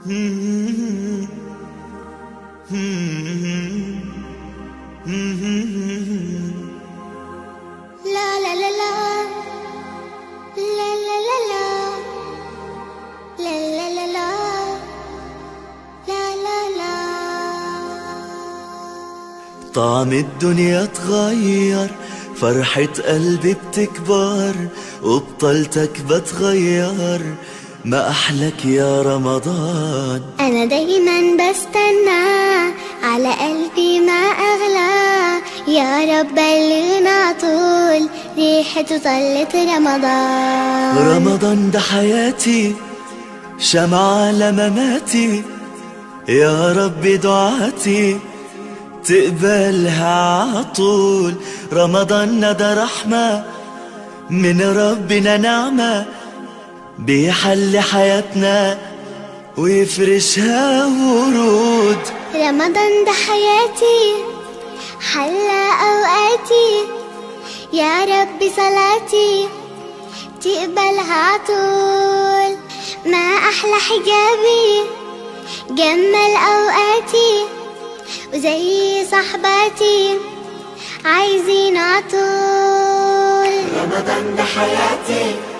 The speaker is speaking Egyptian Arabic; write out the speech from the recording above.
لا لا لا لا لا لا لا لا لا لا لا لا لا لا لا طعم الدنيا اتغير فرحة قلبي بتكبر وبطلتك بتغير ما أحلك يا رمضان أنا دايما بستنى على قلبي ما أغلى يا رب بلغنا طول ريحته طلت رمضان رمضان ده حياتي شمعة لمماتي يا رب دعاتي تقبلها عطول رمضان ده رحمة من ربنا نعمة بيحل حياتنا ويفرشها ورود رمضان ده حياتي حلى أوقاتي يا رب صلاتي تقبلها عطول ما أحلى حجابي جمل أوقاتي وزي صحباتي عايزين عطول رمضان ده حياتي